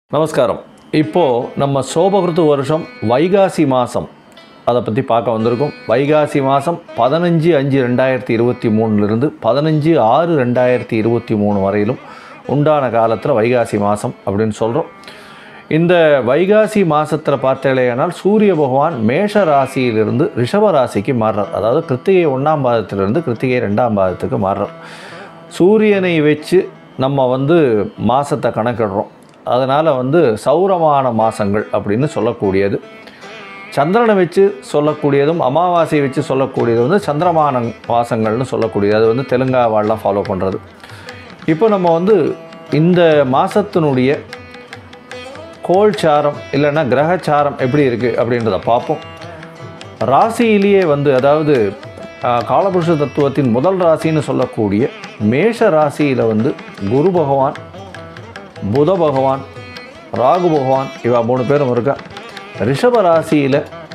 நமஸ்காரம் இப்போது நம்ம சோபகிருத்து வருஷம் வைகாசி மாதம் அதை பற்றி பார்க்க வந்திருக்கோம் வைகாசி மாதம் பதினஞ்சு அஞ்சு ரெண்டாயிரத்தி இருபத்தி மூணுலேருந்து பதினஞ்சு ஆறு ரெண்டாயிரத்தி இருபத்தி மூணு வரையிலும் உண்டான காலத்தில் வைகாசி மாதம் அப்படின்னு சொல்கிறோம் இந்த வைகாசி மாதத்தில் பார்த்தேலையானால் சூரிய பகவான் மேஷ ராசியிலிருந்து ரிஷப ராசிக்கு மாறுறார் அதாவது கிருத்திகை ஒன்றாம் பாதத்திலிருந்து கிருத்திகை ரெண்டாம் பாதத்துக்கு மாறுறார் சூரியனை வச்சு நம்ம வந்து மாதத்தை கணக்கிடுறோம் அதனால் வந்து சௌரமான மாதங்கள் அப்படின்னு சொல்லக்கூடியது சந்திரனை வச்சு சொல்லக்கூடியதும் அமாவாசையை வச்சு சொல்லக்கூடியது வந்து சந்திரமான மாதங்கள்னு சொல்லக்கூடியது அது வந்து தெலுங்காவாலாம் ஃபாலோ பண்ணுறது இப்போ நம்ம வந்து இந்த மாதத்தினுடைய கோல்சாரம் இல்லைன்னா கிரகச்சாரம் எப்படி இருக்குது அப்படின்றத பார்ப்போம் ராசியிலேயே வந்து அதாவது ஆஹ், காலபுருஷ தத்துவத்தின் முதல் ராசின்னு சொல்லக்கூடிய மேஷ ராசியில் வந்து குரு பகவான் புத பகவான் ராகு பகவான் இவா மூணு பேரும் இருக்கா ரிஷப ராசியில்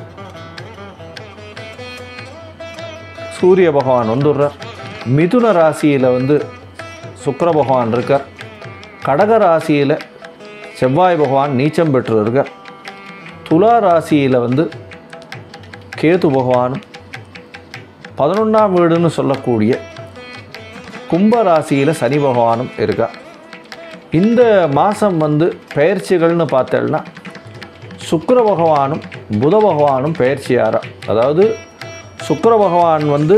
சூரிய பகவான் வந்துடுறார் மிதுன ராசியில் வந்து சுக்கிர பகவான் இருக்கார் கடக ராசியில் செவ்வாய் பகவான் நீச்சம் பெற்று இருக்கார் துலா ராசியில் வந்து கேது பகவானும் பதினொன்றாம் வீடுன்னு சொல்லக்கூடிய கும்ப ராசியில் சனி பகவானும் இருக்கா இந்த மாதம் வந்து பெயர்ச்சிகள்னு பார்த்தேன்னா சுக்கிர பகவானும் புத பகவானும் பெயர்ச்சியாரா அதாவது சுக்கிர பகவான் வந்து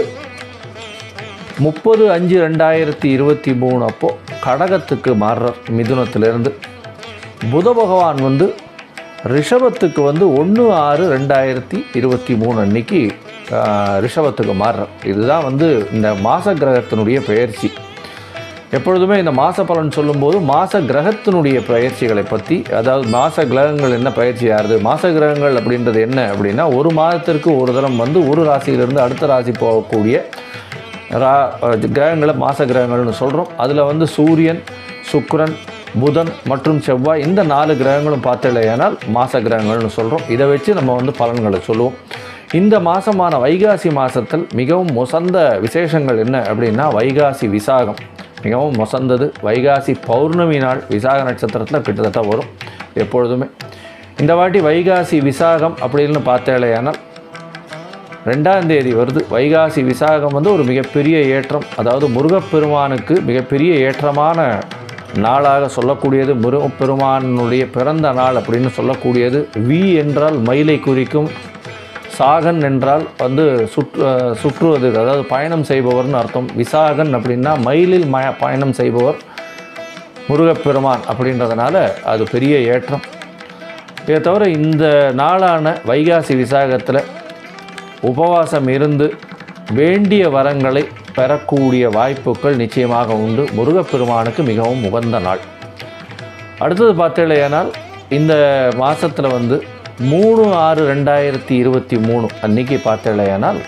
முப்பது அஞ்சு ரெண்டாயிரத்தி இருபத்தி மூணு அப்போ கடகத்துக்கு மாறுறார் மிதுனத்திலிருந்து புத பகவான் வந்து ரிஷபத்துக்கு வந்து ஒன்று ஆறு ரெண்டாயிரத்தி இருபத்தி மூணு அன்னைக்கு ஆஹ், ரிஷபத்துக்கு மாறுறார் இதுதான் வந்து இந்த மாச கிரகத்தினுடைய பெயர்ச்சி எப்பொழுதுமே இந்த மாச பலன் சொல்லும்போது மாச கிரகத்தினுடைய பயிற்சிகளை பற்றி அதாவது மாச கிரகங்கள் என்ன பயிற்சி ஆறுது மாச கிரகங்கள் அப்படின்றது என்ன அப்படின்னா ஒரு மாதத்திற்கு ஒரு தரம் வந்து ஒரு ராசியிலிருந்து அடுத்த ராசி போகக்கூடிய ரா அஹ் கிரகங்களை மாச கிரகங்கள்னு சொல்கிறோம் அதில் வந்து சூரியன் சுக்கிரன் புதன் மற்றும் செவ்வாய் இந்த நாலு கிரகங்களும் பார்த்தலையானால் மாச கிரகங்கள்னு சொல்கிறோம் இதை வச்சு நம்ம வந்து பலன்களை சொல்லுவோம் இந்த மாதமான வைகாசி மாதத்தில் மிகவும் முசந்த விசேஷங்கள் என்ன அப்படின்னா வைகாசி விசாகம் மிகவும் முசந்தது வைகாசி பௌர்ணமி நாள் விசாக நட்சத்திரத்தில் கிட்டத்தட்ட வரும் எப்பொழுதுமே இந்த வாட்டி வைகாசி விசாகம் அப்படின்னு பார்த்தேலையானால் ரெண்டாம் தேதி வருது வைகாசி விசாகம் வந்து ஒரு மிகப்பெரிய ஏற்றம் அதாவது முருகப்பெருமானுக்கு மிகப்பெரிய ஏற்றமான நாளாக சொல்லக்கூடியது முருகப்பெருமானுடைய பிறந்த நாள் அப்படின்னு சொல்லக்கூடியது வி என்றால் மயிலை குறிக்கும் சாகன் என்றால் வந்து சுற்று அஹ் சுற்றுவது அதாவது பயணம் செய்பவர்னு அர்த்தம் விசாகன் அப்படின்னா மயிலில் ம பயணம் செய்பவர் முருகப்பெருமான் அப்படின்றதுனால அது பெரிய ஏற்றம் இதை தவிர இந்த நாளான வைகாசி விசாகத்தில் உபவாசம் இருந்து வேண்டிய வரங்களை பெறக்கூடிய வாய்ப்புகள் நிச்சயமாக உண்டு முருகப்பெருமானுக்கு மிகவும் உகந்த நாள் அடுத்தது பார்த்தீங்களேனால் இந்த மாதத்தில் வந்து மூணு ஆறு ரெண்டாயிரத்தி இருபத்தி மூணு அன்னைக்கு பார்த்தீங்களேனால்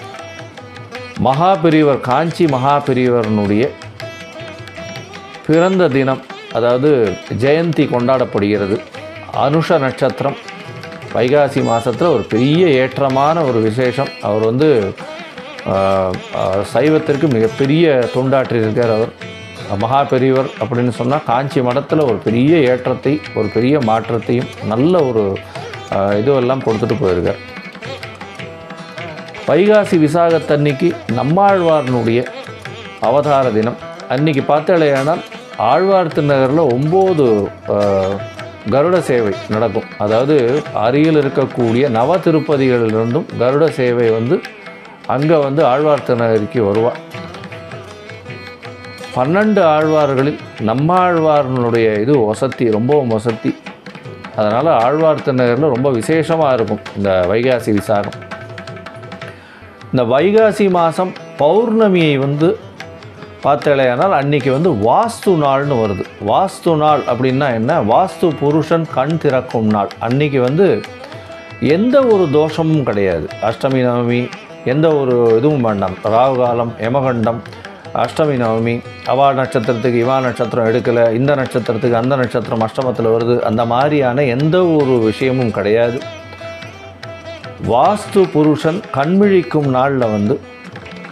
மகாபெரிவர் காஞ்சி மகாபெரிவரனுடைய பிறந்த தினம் அதாவது ஜெயந்தி கொண்டாடப்படுகிறது அனுஷ நட்சத்திரம் வைகாசி மாதத்தில் ஒரு பெரிய ஏற்றமான ஒரு விசேஷம் அவர் வந்து ஆஹ், ஆஹ், சைவத்திற்கு மிகப்பெரிய தொண்டாற்றியிருக்கார் அவர் மகா பெரியவர் அப்படின்னு சொன்னால் காஞ்சி மடத்தில் ஒரு பெரிய ஏற்றத்தை ஒரு பெரிய மாற்றத்தையும் நல்ல ஒரு ஆஹ், இதுவெல்லாம் கொடுத்துட்டு போயிருக்கார் வைகாசி விசாகத்தன்னைக்கு நம்மாழ்வார்னுடைய அவதார தினம் அன்னைக்கு பார்த்தாலேயானால் ஆழ்வார் திருநகரில் ஒம்பது கருட சேவை நடக்கும் அதாவது அருகில் இருக்கக்கூடிய நவ திருப்பதிகளிலிருந்தும் கருட சேவை வந்து அங்கே வந்து ஆழ்வார் திருநகரிக்கு வருவார் பன்னெண்டு ஆழ்வார்களில் நம்மாழ்வார்னுடைய இது வசத்தி ரொம்பவும் வசத்தி அதனால் ஆழ்வார் திருநகரில் ரொம்ப விசேஷமாக இருக்கும் இந்த வைகாசி விசாகம் இந்த வைகாசி மாதம் பௌர்ணமியை வந்து பார்த்தலையானால் அன்னைக்கு வந்து வாஸ்து நாள்னு வருது வாஸ்து நாள் அப்படின்னா என்ன வாஸ்து புருஷன் கண் திறக்கும் நாள் அன்னைக்கு வந்து எந்த ஒரு தோஷமும் கிடையாது அஷ்டமி நவமி எந்த ஒரு இதுவும் வேண்டாம் ராகு காலம் யமகண்டம் அஷ்டமி நவமி அவா நட்சத்திரத்துக்கு இவா நட்சத்திரம் எடுக்கலை இந்த நட்சத்திரத்துக்கு அந்த நட்சத்திரம் அஷ்டமத்தில் வருது அந்த மாதிரியான எந்த ஒரு விஷயமும் கிடையாது வாஸ்து புருஷன் கண்விழிக்கும் நாளில் வந்து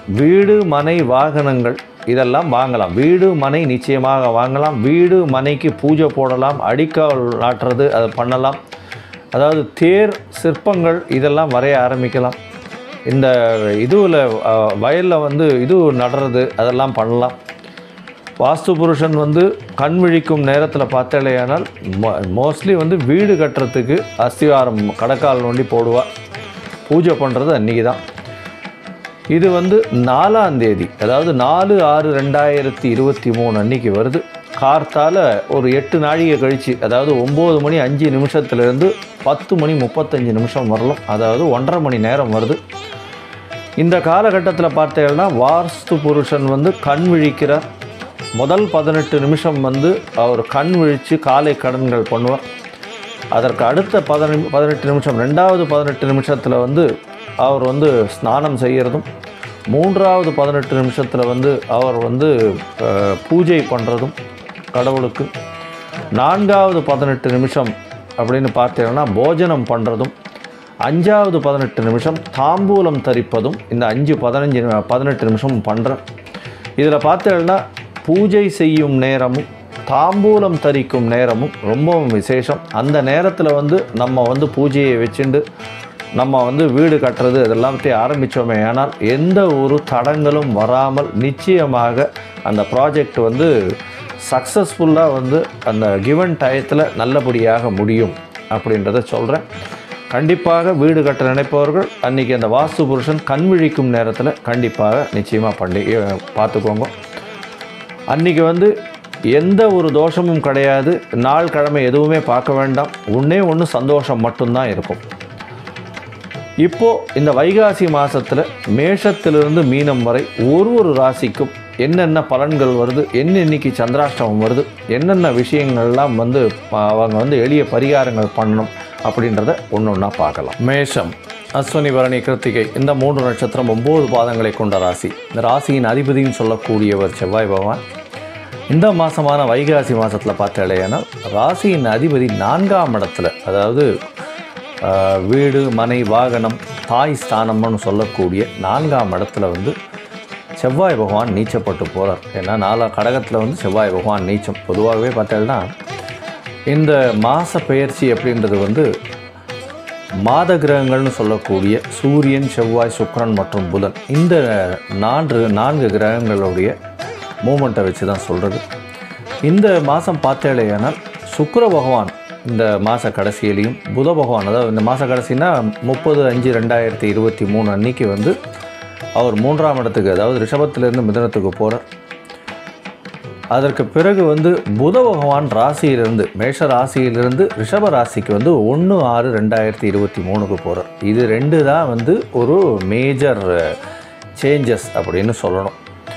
வீடு மனை வாகனங்கள் இதெல்லாம் வாங்கலாம் வீடு மனை நிச்சயமாக வாங்கலாம் வீடு மனைக்கு பூஜை போடலாம் அடிக்கால் நாட்டுறது அதை பண்ணலாம் அதாவது தேர் சிற்பங்கள் இதெல்லாம் வரைய ஆரம்பிக்கலாம் இந்த இதுவில் வயலில் வந்து இது நடுறது அதெல்லாம் பண்ணலாம் வாஸ்து புருஷன் வந்து கண் விழிக்கும் நேரத்தில் பார்த்தாலேயானால் மோஸ்ட்லி வந்து வீடு கட்டுறதுக்கு அஸ்திவாரம் கடக்கால் நோண்டி போடுவா பூஜை பண்ணுறது அன்றைக்கி தான் இது வந்து நாலாம் தேதி அதாவது நாலு ஆறு ரெண்டாயிரத்தி இருபத்தி மூணு அன்னைக்கு வருது கார்த்தால ஒரு எட்டு நாழிகை கழித்து அதாவது ஒம்பது மணி அஞ்சு நிமிஷத்துலேருந்து பத்து மணி முப்பத்தஞ்சு நிமிஷம் வரலாம் அதாவது ஒன்றரை மணி நேரம் வருது இந்த காலகட்டத்தில் பார்த்தீங்கன்னா வாஸ்து புருஷன் வந்து கண் விழிக்கிறார் முதல் பதினெட்டு நிமிஷம் வந்து அவர் கண் விழித்து காலை கடன்கள் பண்ணுவார் அதற்கு அடுத்த பதினெ பதினெட்டு நிமிஷம் ரெண்டாவது பதினெட்டு நிமிஷத்தில் வந்து அவர் வந்து ஸ்நானம் செய்கிறதும் மூன்றாவது பதினெட்டு நிமிஷத்தில் வந்து அவர் வந்து அஹ், பூஜை பண்ணுறதும் கடவுளுக்கு நான்காவது பதினெட்டு நிமிஷம் அப்படின்னு பார்த்தீங்கன்னா போஜனம் பண்ணுறதும் அஞ்சாவது பதினெட்டு நிமிஷம் தாம்பூலம் தரிப்பதும் இந்த அஞ்சு பதினஞ்சு நி- பதினெட்டு நிமிஷம் பண்ணுறேன் இதில் பார்த்தீங்கன்னா பூஜை செய்யும் நேரமும் தாம்பூலம் தரிக்கும் நேரமும் ரொம்பவும் விசேஷம் அந்த நேரத்தில் வந்து நம்ம வந்து பூஜையை வச்சுண்டு நம்ம வந்து வீடு கட்டுறது இதெல்லாத்தையும் ஆரம்பித்தோமே ஆனால் எந்த ஒரு தடங்களும் வராமல் நிச்சயமாக அந்த ப்ராஜெக்ட் வந்து சக்ஸஸ்ஃபுல்லாக வந்து அந்த கிவன் டயத்தில் நல்லபடியாக முடியும் அப்படின்றத சொல்கிறேன் கண்டிப்பாக வீடு கட்ட நினைப்பவர்கள் அன்றைக்கி அந்த வாஸ்து புருஷன் கண் விழிக்கும் நேரத்தில் கண்டிப்பாக நிச்சயமாக பண்ணி பார்த்துக்கோங்க அன்றைக்கி வந்து எந்த ஒரு தோஷமும் கிடையாது நாள் கிழமை எதுவுமே பார்க்க வேண்டாம் ஒன்றே ஒன்று சந்தோஷம் மட்டும்தான் இருக்கும் இப்போது இந்த வைகாசி மாதத்தில் மேஷத்திலிருந்து மீனம் வரை ஒரு ஒரு ராசிக்கும் என்னென்ன பலன்கள் வருது என்னென்னைக்கு சந்திராஷ்டமம் வருது என்னென்ன விஷயங்கள்லாம் வந்து ப- அவங்க வந்து எளிய பரிகாரங்கள் பண்ணணும் அப்படின்றத ஒன்று ஒன்றா பார்க்கலாம் மேஷம் அஸ்வினி பரணி கிருத்திகை இந்த மூன்று நட்சத்திரம் ஒம்பது பாதங்களை கொண்ட ராசி இந்த ராசியின் அதிபதின்னு சொல்லக்கூடியவர் செவ்வாய் பகவான் இந்த மாதமான வைகாசி மாதத்தில் பார்த்தாலேனா ராசியின் அதிபதி நான்காம் இடத்துல அதாவது ஆஹ், வீடு மனை வாகனம் தாய் ஸ்தானம்னு சொல்லக்கூடிய நான்காம் இடத்துல வந்து செவ்வாய் பகவான் நீச்சப்பட்டு போகிறார் ஏன்னா நாலா கடகத்தில் வந்து செவ்வாய் பகவான் நீச்சம் பொதுவாகவே பார்த்தோம்னா இந்த மாத பெயர்ச்சி அப்படின்றது வந்து மாத கிரகங்கள்னு சொல்லக்கூடிய சூரியன் செவ்வாய் சுக்கிரன் மற்றும் புதன் இந்த நான்கு நான்கு கிரகங்களுடைய மூமெண்ட்டை வச்சு தான் சொல்கிறது இந்த மாதம் பார்த்தேலையானால் சுக்கிர பகவான் இந்த மாத கடைசியிலையும் புத பகவான் அதாவது இந்த மாத கடைசினா முப்பது அஞ்சு ரெண்டாயிரத்தி இருபத்தி மூணு அன்னைக்கு வந்து அவர் மூன்றாம் இடத்துக்கு அதாவது ரிஷபத்திலிருந்து மிதனத்துக்கு போகிறார் அதற்கு பிறகு வந்து புத பகவான் ராசியிலிருந்து மேஷ ராசியிலிருந்து ரிஷப ராசிக்கு வந்து ஒன்று ஆறு ரெண்டாயிரத்தி இருபத்தி மூணுக்கு போகிறார் இது ரெண்டு தான் வந்து ஒரு மேஜர் சேஞ்சஸ் அப்படின்னு சொல்லணும்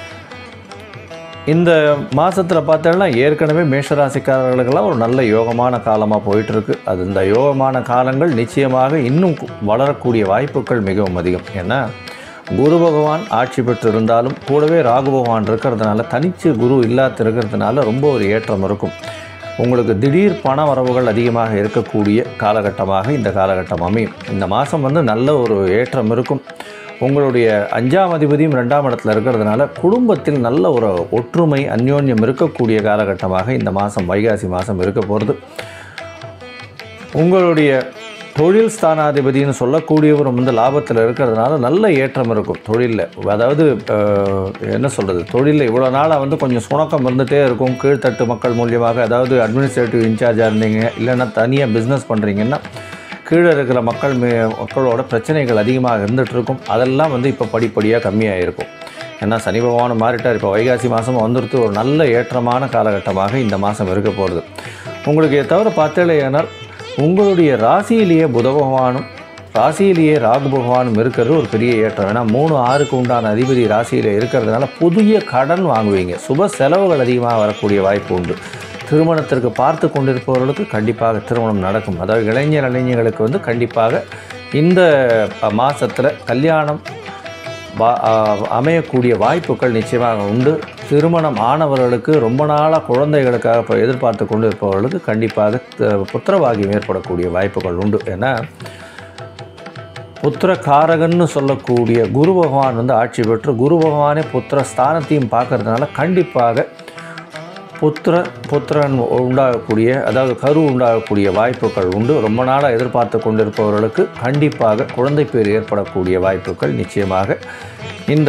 இந்த மாதத்தில் பார்த்தோம்னா ஏற்கனவே மேஷராசிக்காரர்களுக்கெல்லாம் ஒரு நல்ல யோகமான காலமாக போயிட்டுருக்கு அது இந்த யோகமான காலங்கள் நிச்சயமாக இன்னும் கு- வளரக்கூடிய வாய்ப்புகள் மிகவும் அதிகம் ஏன்னா குரு பகவான் ஆட்சி பெற்று இருந்தாலும் கூடவே ராகு பகவான் இருக்கிறதுனால தனிச்சு குரு இல்லாத இருக்கிறதுனால ரொம்ப ஒரு ஏற்றம் இருக்கும் உங்களுக்கு திடீர் பண வரவுகள் அதிகமாக இருக்கக்கூடிய காலகட்டமாக இந்த காலகட்டம் அமையும் இந்த மாதம் வந்து நல்ல ஒரு ஏற்றம் இருக்கும் உங்களுடைய அஞ்சாம் அதிபதியும் ரெண்டாம் இடத்துல இருக்கிறதுனால குடும்பத்தில் நல்ல ஒரு ஒற்றுமை அந்யோன்யம் இருக்கக்கூடிய காலகட்டமாக இந்த மாதம் வைகாசி மாதம் இருக்க போகிறது உங்களுடைய தொழில் ஸ்தானாதிபதினு சொல்லக்கூடியவரும் வந்து லாபத்தில் இருக்கிறதுனால நல்ல ஏற்றம் இருக்கும் தொழிலில் அதாவது அஹ், என்ன சொல்கிறது தொழிலில் இவ்வளோ நாளாக வந்து கொஞ்சம் சுணக்கம் இருந்துகிட்டே இருக்கும் கீழ்த்தட்டு மக்கள் மூலியமாக அதாவது அட்மினிஸ்ட்ரேட்டிவ் இன்சார்ஜாக இருந்தீங்க இல்லைன்னா தனியாக பிஸ்னஸ் பண்ணுறீங்கன்னா கீழே இருக்கிற மக்கள் மே மக்களோட பிரச்சனைகள் அதிகமாக இருந்துகிட்டு இருக்கும் அதெல்லாம் வந்து இப்போ படிப்படியாக கம்மியாக இருக்கும் ஏன்னா சனி பகவான் மாறிட்டார் இப்போ வைகாசி மாதம் வந்துடுத்து ஒரு நல்ல ஏற்றமான காலகட்டமாக இந்த மாதம் இருக்க போகிறது உங்களுக்கு இதை தவிர பார்த்தேனால் உங்களுடைய ராசியிலேயே புத பகவானும் ராசியிலேயே ராகு பகவானும் இருக்கிறது ஒரு பெரிய ஏற்றம் ஏன்னா மூணு ஆறுக்கு உண்டான அதிபதி ராசியில் இருக்கிறதுனால புதிய கடன் வாங்குவீங்க சுப செலவுகள் அதிகமாக வரக்கூடிய வாய்ப்பு உண்டு திருமணத்திற்கு பார்த்து கொண்டிருப்பவர்களுக்கு கண்டிப்பாக திருமணம் நடக்கும் அதாவது இளைஞர் இளைஞர்களுக்கு வந்து கண்டிப்பாக இந்த மாதத்தில் கல்யாணம் வா- ஆ- அமையக்கூடிய வாய்ப்புகள் நிச்சயமாக உண்டு திருமணம் ஆனவர்களுக்கு ரொம்ப நாளாக குழந்தைகளுக்காக இப்போ எதிர்பார்த்து கொண்டு இருப்பவர்களுக்கு கண்டிப்பாக த- புத்திரபாகியம் ஏற்படக்கூடிய வாய்ப்புகள் உண்டு ஏன்னா புத்திர காரகன்னு சொல்லக்கூடிய குரு பகவான் வந்து ஆட்சி பெற்று குரு பகவானே புத்திர ஸ்தானத்தையும் பார்க்கறதுனால கண்டிப்பாக புத்திர புத்திரன் உண்டாகக்கூடிய அதாவது கரு உண்டாகக்கூடிய வாய்ப்புகள் உண்டு ரொம்ப நாளாக எதிர்பார்த்து கொண்டிருப்பவர்களுக்கு கண்டிப்பாக குழந்தை பேர் ஏற்படக்கூடிய வாய்ப்புகள் நிச்சயமாக இந்த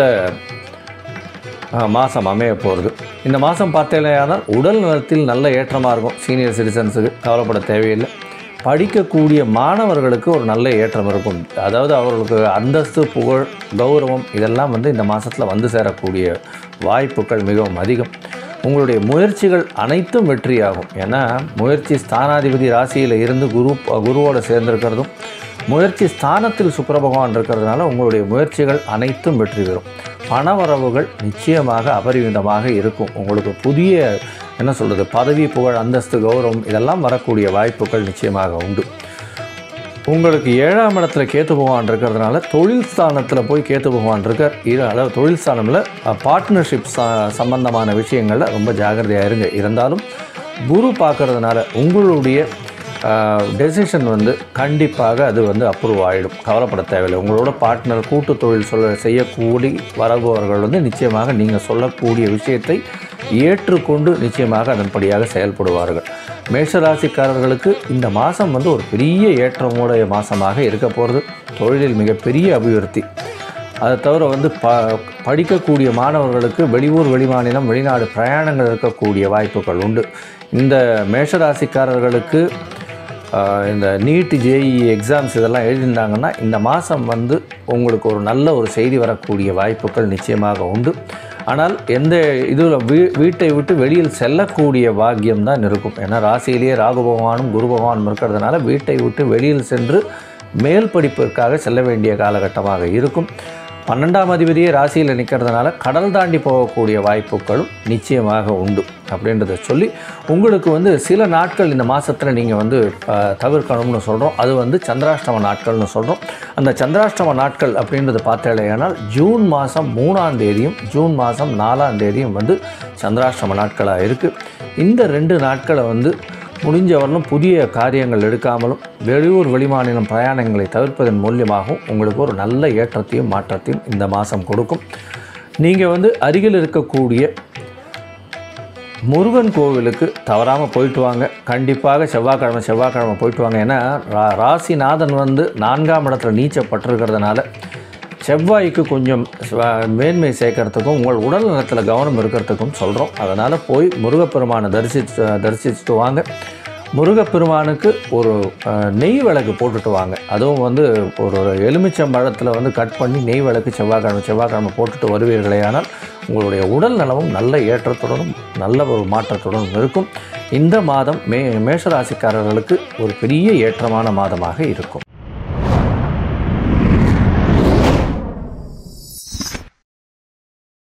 மாதம் அமைய போகிறது இந்த மாதம் பார்த்தேனால் உடல் நலத்தில் நல்ல ஏற்றமாக இருக்கும் சீனியர் சிட்டிசன்ஸுக்கு கவலைப்பட தேவையில்லை படிக்கக்கூடிய மாணவர்களுக்கு ஒரு நல்ல ஏற்றம் இருக்கும் அதாவது அவர்களுக்கு அந்தஸ்து புகழ் கௌரவம் இதெல்லாம் வந்து இந்த மாதத்தில் வந்து சேரக்கூடிய வாய்ப்புகள் மிகவும் அதிகம் உங்களுடைய முயற்சிகள் அனைத்தும் வெற்றியாகும் ஏன்னா முயற்சி ஸ்தானாதிபதி ராசியில் இருந்து குரு குருவோடு சேர்ந்திருக்கிறதும் முயற்சி ஸ்தானத்தில் சுக்கிர பகவான் இருக்கிறதுனால உங்களுடைய முயற்சிகள் அனைத்தும் வெற்றி பெறும் பணவரவுகள் நிச்சயமாக அபரிமிதமாக இருக்கும் உங்களுக்கு புதிய என்ன சொல்கிறது பதவி புகழ் அந்தஸ்து கௌரவம் இதெல்லாம் வரக்கூடிய வாய்ப்புகள் நிச்சயமாக உண்டு உங்களுக்கு ஏழாம் இடத்துல கேத்து பகவான் இருக்கிறதுனால தொழில் ஸ்தானத்தில் போய் கேத்து பகவான் இருக்கார் இரு அதாவது தொழில் ஸ்தானமில் பார்ட்னர்ஷிப் ச சம்பந்தமான விஷயங்களில் ரொம்ப ஜாகிரதையாக இருங்க இருந்தாலும் குரு பார்க்கறதுனால உங்களுடைய டெசிஷன் வந்து கண்டிப்பாக அது வந்து அப்ரூவ் ஆகிடும் கவலைப்பட தேவையில்லை உங்களோட பார்ட்னர் கூட்டு தொழில் சொல்ல செய்யக்கூடி வரபவர்கள் வந்து நிச்சயமாக நீங்கள் சொல்லக்கூடிய விஷயத்தை ஏற்றுக்கொண்டு நிச்சயமாக அதன்படியாக செயல்படுவார்கள் மேஷராசிக்காரர்களுக்கு இந்த மாதம் வந்து ஒரு பெரிய ஏற்றமுடைய மாதமாக இருக்க போகிறது தொழிலில் மிகப்பெரிய அபிவிருத்தி அதை தவிர வந்து ப படிக்கக்கூடிய மாணவர்களுக்கு வெளியூர் வெளிமாநிலம் வெளிநாடு பிரயாணங்கள் இருக்கக்கூடிய வாய்ப்புகள் உண்டு இந்த மேஷராசிக்காரர்களுக்கு ஆஹ், இந்த நீட் ஜேஇ எக்ஸாம்ஸ் இதெல்லாம் எழுதியிருந்தாங்கன்னா இந்த மாதம் வந்து உங்களுக்கு ஒரு நல்ல ஒரு செய்தி வரக்கூடிய வாய்ப்புகள் நிச்சயமாக உண்டு ஆனால் எந்த இதில் வீ வீட்டை விட்டு வெளியில் செல்லக்கூடிய பாக்கியம் தான் இருக்கும் ஏன்னா ராசியிலேயே ராகு பகவானும் குரு பகவானும் இருக்கிறதுனால வீட்டை விட்டு வெளியில் சென்று மேல் படிப்பிற்காக செல்ல வேண்டிய காலகட்டமாக இருக்கும் பன்னெண்டாம் அதிபதியே ராசியில் நிற்கிறதுனால கடல் தாண்டி போகக்கூடிய வாய்ப்புகளும் நிச்சயமாக உண்டு அப்படின்றத சொல்லி உங்களுக்கு வந்து சில நாட்கள் இந்த மாதத்தில் நீங்கள் வந்து அஹ், தவிர்க்கணும்னு சொல்கிறோம் அது வந்து சந்திராஷ்டம நாட்கள்னு சொல்கிறோம் அந்த சந்திராஷ்டம நாட்கள் அப்படின்றது பார்த்தேனால் ஜூன் மாதம் மூணாம் தேதியும் ஜூன் மாதம் நாலாம் தேதியும் வந்து சந்திராஷ்டம நாட்களாக இருக்குது இந்த ரெண்டு நாட்களை வந்து முடிஞ்சவரையிலும் புதிய காரியங்கள் எடுக்காமலும் வெளியூர் வெளிமாநிலம் பிரயாணங்களை தவிர்ப்பதன் மூலியமாகவும் உங்களுக்கு ஒரு நல்ல ஏற்றத்தையும் மாற்றத்தையும் இந்த மாதம் கொடுக்கும் நீங்கள் வந்து அருகில் இருக்கக்கூடிய முருகன் கோவிலுக்கு தவறாமல் போயிட்டு வாங்க கண்டிப்பாக செவ்வாய்க்கிழமை செவ்வாய்க்கிழமை போயிட்டு வாங்க ஏன்னா ரா ராசிநாதன் வந்து நான்காம் இடத்துல நீச்சப்பட்டிருக்கிறதுனால செவ்வாய்க்கு கொஞ்சம் ஸ்வ- மேன்மை சேர்க்கறதுக்கும் உங்கள் உடல் நலத்தில் கவனம் இருக்கிறதுக்கும் சொல்கிறோம் அதனால் போய் முருகப்பெருமானை தரிசிச்சு தரிசிச்சுட்டு வாங்க முருகப்பெருமானுக்கு ஒரு அஹ், நெய் விளக்கு போட்டுட்டு வாங்க அதுவும் வந்து ஒரு எலுமிச்சம் பழத்தில் வந்து கட் பண்ணி நெய் விளக்கு செவ்வாய்க்கிழமை செவ்வாய்க்கிழமை போட்டுட்டு வருவீர்களேயானால் உங்களுடைய உடல் நலமும் நல்ல ஏற்றத்துடனும் நல்ல ஒரு மாற்றத்துடனும் இருக்கும் இந்த மாதம் மே மேஷராசிக்காரர்களுக்கு ஒரு பெரிய ஏற்றமான மாதமாக இருக்கும்